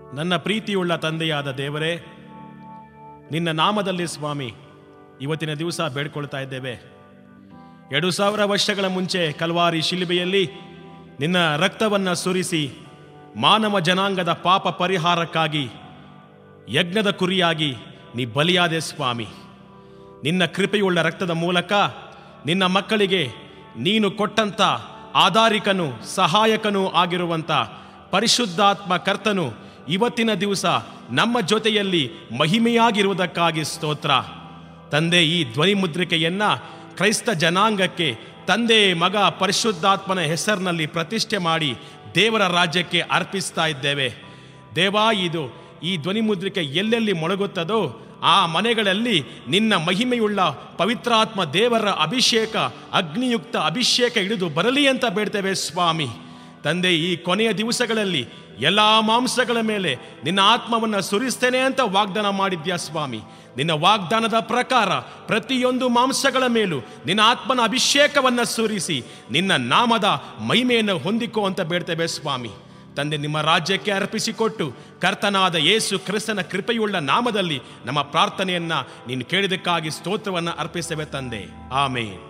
ನನ್ನ ಪ್ರೀತಿಯುಳ್ಳ ತಂದೆಯಾದ ದೇವರೇ ನಿನ್ನ ನಾಮದಲ್ಲಿ ಸ್ವಾಮಿ ಇವತ್ತಿನ ದಿವಸ ಬೇಡ್ಕೊಳ್ತಾ ಇದ್ದೇವೆ ಎರಡು ಸಾವಿರ ವರ್ಷಗಳ ಮುಂಚೆ ಕಲ್ವಾರಿ ಶಿಲುಬೆಯಲ್ಲಿ ನಿನ್ನ ರಕ್ತವನ್ನು ಸುರಿಸಿ ಮಾನವ ಜನಾಂಗದ ಪಾಪ ಪರಿಹಾರಕ್ಕಾಗಿ ಯಜ್ಞದ ಕುರಿಯಾಗಿ ನೀ ಬಲಿಯಾದೆ ಸ್ವಾಮಿ ನಿನ್ನ ಕೃಪೆಯುಳ್ಳ ರಕ್ತದ ಮೂಲಕ ನಿನ್ನ ಮಕ್ಕಳಿಗೆ ನೀನು ಕೊಟ್ಟಂತ ಆಧಾರಿಕನು ಸಹಾಯಕನೂ ಆಗಿರುವಂತ ಪರಿಶುದ್ಧಾತ್ಮ ಕರ್ತನು ಇವತ್ತಿನ ದಿವಸ ನಮ್ಮ ಜೊತೆಯಲ್ಲಿ ಮಹಿಮೆಯಾಗಿರುವುದಕ್ಕಾಗಿ ಸ್ತೋತ್ರ ತಂದೆ ಈ ಧ್ವನಿ ಮುದ್ರಿಕೆಯನ್ನ ಕ್ರೈಸ್ತ ಜನಾಂಗಕ್ಕೆ ತಂದೆ ಮಗ ಪರಿಶುದ್ಧಾತ್ಮನ ಹೆಸರಿನಲ್ಲಿ ಪ್ರತಿಷ್ಠೆ ಮಾಡಿ ದೇವರ ರಾಜ್ಯಕ್ಕೆ ಅರ್ಪಿಸ್ತಾ ಇದ್ದೇವೆ ದೇವಾ ಇದು ಈ ಧ್ವನಿ ಮುದ್ರಿಕೆ ಎಲ್ಲೆಲ್ಲಿ ಮೊಳಗುತ್ತದೋ ಆ ಮನೆಗಳಲ್ಲಿ ನಿನ್ನ ಮಹಿಮೆಯುಳ್ಳ ಪವಿತ್ರಾತ್ಮ ದೇವರ ಅಭಿಷೇಕ ಅಗ್ನಿಯುಕ್ತ ಅಭಿಷೇಕ ಹಿಡಿದು ಬರಲಿ ಅಂತ ಬೇಡ್ತೇವೆ ಸ್ವಾಮಿ ತಂದೆ ಈ ಕೊನೆಯ ದಿವಸಗಳಲ್ಲಿ ಎಲ್ಲ ಮಾಂಸಗಳ ಮೇಲೆ ನಿನ್ನ ಆತ್ಮವನ್ನು ಸುರಿಸ್ತೇನೆ ಅಂತ ವಾಗ್ದಾನ ಮಾಡಿದ್ಯಾ ಸ್ವಾಮಿ ನಿನ್ನ ವಾಗ್ದಾನದ ಪ್ರಕಾರ ಪ್ರತಿಯೊಂದು ಮಾಂಸಗಳ ಮೇಲೂ ನಿನ್ನ ಆತ್ಮನ ಅಭಿಷೇಕವನ್ನು ಸುರಿಸಿ ನಿನ್ನ ನಾಮದ ಮಹಿಮೆಯನ್ನು ಹೊಂದಿಕೋ ಅಂತ ಬೇಡ್ತೇವೆ ಸ್ವಾಮಿ ತಂದೆ ನಿಮ್ಮ ರಾಜ್ಯಕ್ಕೆ ಅರ್ಪಿಸಿಕೊಟ್ಟು ಕರ್ತನಾದ ಯೇಸು ಕ್ರಿಸ್ತನ ಕೃಪೆಯುಳ್ಳ ನಾಮದಲ್ಲಿ ನಮ್ಮ ಪ್ರಾರ್ಥನೆಯನ್ನ ನೀನು ಕೇಳಿದಕ್ಕಾಗಿ ಸ್ತೋತ್ರವನ್ನು ಅರ್ಪಿಸ್ತೇವೆ ತಂದೆ ಆಮೇನ್